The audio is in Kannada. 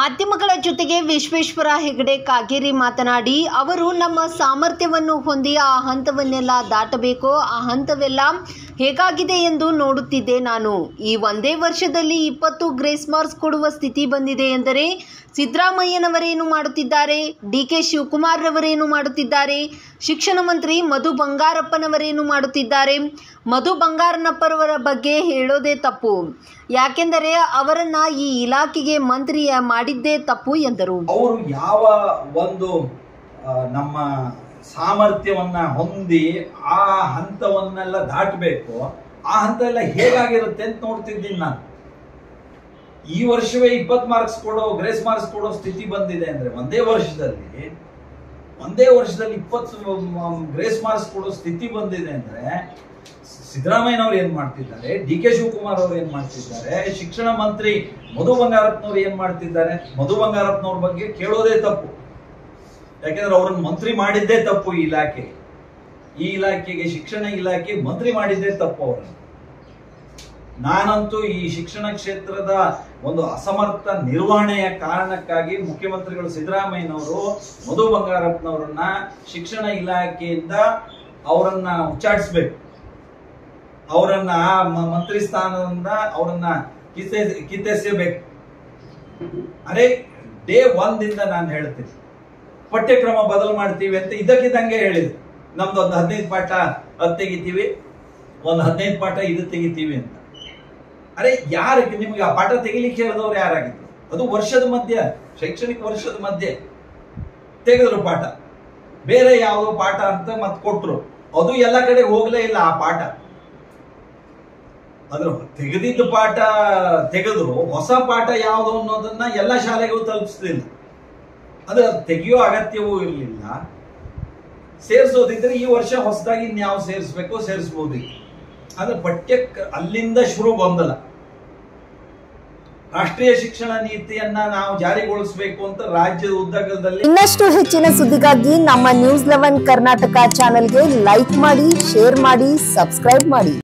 ಮಾಧ್ಯಮಗಳ ಜೊತೆಗೆ ವಿಶ್ವೇಶ್ವರ ಹೆಗಡೆ ಕಾಗೇರಿ ಮಾತನಾಡಿ ಅವರು ನಮ್ಮ ಸಾಮರ್ಥ್ಯವನ್ನು ಹೊಂದಿ ಆ ಹಂತವನ್ನೆಲ್ಲ ದಾಟಬೇಕು ಆ ಹಂತವೆಲ್ಲ ಹೇಗಾಗಿದೆ ಎಂದು ನೋಡುತ್ತಿದ್ದೆ ನಾನು ಈ ಒಂದೇ ವರ್ಷದಲ್ಲಿ ಇಪ್ಪತ್ತು ಗ್ರೇಸ್ ಮಾರ್ಕ್ಸ್ ಕೊಡುವ ಸ್ಥಿತಿ ಬಂದಿದೆ ಎಂದರೆ ಸಿದ್ದರಾಮಯ್ಯನವರೇನು ಮಾಡುತ್ತಿದ್ದಾರೆ ಡಿ ಕೆ ಶಿವಕುಮಾರ್ರವರೇನು ಮಾಡುತ್ತಿದ್ದಾರೆ ಶಿಕ್ಷಣ ಮಂತ್ರಿ ಮಧು ಬಂಗಾರಪ್ಪನವರೇನು ಮಾಡುತ್ತಿದ್ದಾರೆ ಮಧು ಬಂಗಾರನಪ್ಪರವರ ಬಗ್ಗೆ ಹೇಳೋದೇ ತಪ್ಪು ಯಾಕೆಂದರೆ ಅವರನ್ನ ಈ ಇಲಾಖೆಗೆ ಮಂತ್ರಿ ಮಾಡಿದ್ದೇ ತಪ್ಪು ಎಂದರು ಅವರು ಯಾವ ಒಂದು ಆ, ನಮ್ಮ ಸಾಮರ್ಥ್ಯವನ್ನ ಹೊಂದಿ ಆ ಹಂತವನ್ನೆಲ್ಲ ದಾಟಬೇಕು ಆ ಹಂತ ಎಲ್ಲ ಹೇಗಾಗಿರುತ್ತೆ ಅಂತ ನೋಡ್ತಿದ್ದೀನಿ ನಾನು ಈ ವರ್ಷವೇ ಇಪ್ಪತ್ ಮಾರ್ಕ್ಸ್ ಕೊಡೋ ಗ್ರೇಸ್ ಮಾರ್ಕ್ಸ್ ಕೊಡೋ ಸ್ಥಿತಿ ಬಂದಿದೆ ಅಂದ್ರೆ ಒಂದೇ ವರ್ಷದಲ್ಲಿ ಒಂದೇ ವರ್ಷದಲ್ಲಿ ಇಪ್ಪತ್ತು ಗ್ರೇಸ್ ಮಾರ್ಕ್ಸ್ ಕೊಡೋ ಸ್ಥಿತಿ ಬಂದಿದೆ ಅಂದ್ರೆ ಸಿದ್ದರಾಮಯ್ಯನವ್ರು ಏನ್ ಮಾಡ್ತಿದ್ದಾರೆ ಡಿ ಕೆ ಶಿವಕುಮಾರ್ ಅವ್ರು ಏನ್ ಮಾಡ್ತಿದ್ದಾರೆ ಶಿಕ್ಷಣ ಮಂತ್ರಿ ಮಧು ಬಂಗಾರಪ್ಪನವ್ರು ಏನ್ ಮಾಡ್ತಿದ್ದಾರೆ ಮಧು ಬಂಗಾರಪ್ಪನವ್ರ ಬಗ್ಗೆ ಕೇಳೋದೇ ತಪ್ಪು ಯಾಕೆಂದ್ರೆ ಅವ್ರನ್ನ ಮಂತ್ರಿ ಮಾಡಿದ್ದೇ ತಪ್ಪು ಈ ಇಲಾಖೆ ಈ ಇಲಾಖೆಗೆ ಶಿಕ್ಷಣ ಇಲಾಖೆ ಮಂತ್ರಿ ಮಾಡಿದ್ದೇ ತಪ್ಪು ಅವರನ್ನು ನಾನಂತೂ ಈ ಶಿಕ್ಷಣ ಕ್ಷೇತ್ರದ ಒಂದು ಅಸಮರ್ಥ ನಿರ್ವಹಣೆಯ ಕಾರಣಕ್ಕಾಗಿ ಮುಖ್ಯಮಂತ್ರಿಗಳು ಸಿದ್ದರಾಮಯ್ಯನವರು ಮಧು ಬಂಗಾರಪ್ಪನವರನ್ನ ಶಿಕ್ಷಣ ಇಲಾಖೆಯಿಂದ ಅವರನ್ನ ಉಚ್ಚಾಟಿಸ್ಬೇಕು ಅವರನ್ನ ಆ ಮ- ಮಂತ್ರಿ ಸ್ಥಾನದಿಂದ ಅವರನ್ನ ಕಿತ್ತೆ ಕಿತ್ತೆಸಬೇಕು ಅರೆ ಡೇ ಒಂದಿಂದ ನಾನು ಹೇಳ್ತೀನಿ ಪಠ್ಯಕ್ರಮ ಬದಲು ಮಾಡ್ತೀವಿ ಅಂತ ಇದಕ್ಕಿದ್ದಂಗೆ ಹೇಳಿದ್ರು ನಮ್ದು ಒಂದು ಹದಿನೈದು ಪಾಠ ಅದು ತೆಗಿತೀವಿ ಒಂದು ಹದಿನೈದು ಪಾಠ ಇದು ತೆಗಿತೀವಿ ಅಂತ ಅರೆ ಯಾರಕ್ಕೆ ನಿಮಗೆ ಆ ಪಾಠ ತೆಗಿಲಿಕ್ಕೆ ಹೇಳಿದವ್ರು ಯಾರಾಗಿದ್ರು ಅದು ವರ್ಷದ ಮಧ್ಯೆ ಶೈಕ್ಷಣಿಕ ವರ್ಷದ ಮಧ್ಯೆ ತೆಗೆದ್ರು ಪಾಠ ಬೇರೆ ಯಾವುದೋ ಪಾಠ ಅಂತ ಮತ್ತೆ ಕೊಟ್ರು ಅದು ಎಲ್ಲ ಕಡೆ ಹೋಗ್ಲೇ ಇಲ್ಲ ಆ ಪಾಠ ಅದ್ರ ತೆಗೆದಿದ್ದ ಪಾಠ ತೆಗೆದ್ರು ಹೊಸ ಪಾಠ ಯಾವುದು ಅನ್ನೋದನ್ನ ಎಲ್ಲ ಶಾಲೆಗೂ ತಲುಪಿಸ್ಲಿಲ್ಲ ಅದು ತೆಗೆಯೋ ಅಗತ್ಯವೂ ಇರಲಿಲ್ಲ ಸೇರಿಸೋದಿದ್ರೆ ಈ ವರ್ಷ ಹೊಸದಾಗಿ ಇನ್ಯಾವ ಸೇರಿಸ್ಬೇಕೋ ಸೇರಿಸಬಹುದಿತ್ತು ಆದ್ರೆ ಪಠ್ಯ ಅಲ್ಲಿಂದ ಶುರು ಗೊಂದಲ ರಾಷ್ಟ್ರೀಯ ಶಿಕ್ಷಣ ನೀತಿಯನ್ನ ನಾವು ಜಾರಿಗೊಳಿಸಬೇಕು ಅಂತ ರಾಜ್ಯದ ಉದ್ದಗಲದಲ್ಲಿ ಇನ್ನಷ್ಟು ಹೆಚ್ಚಿನ ಸುದ್ದಿಗಾಗಿ ನಮ್ಮ ನ್ಯೂಸ್ ಲೆವೆನ್ ಕರ್ನಾಟಕ ಚಾನೆಲ್ಗೆ ಲೈಕ್ ಮಾಡಿ ಶೇರ್ ಮಾಡಿ ಸಬ್ಸ್ಕ್ರೈಬ್ ಮಾಡಿ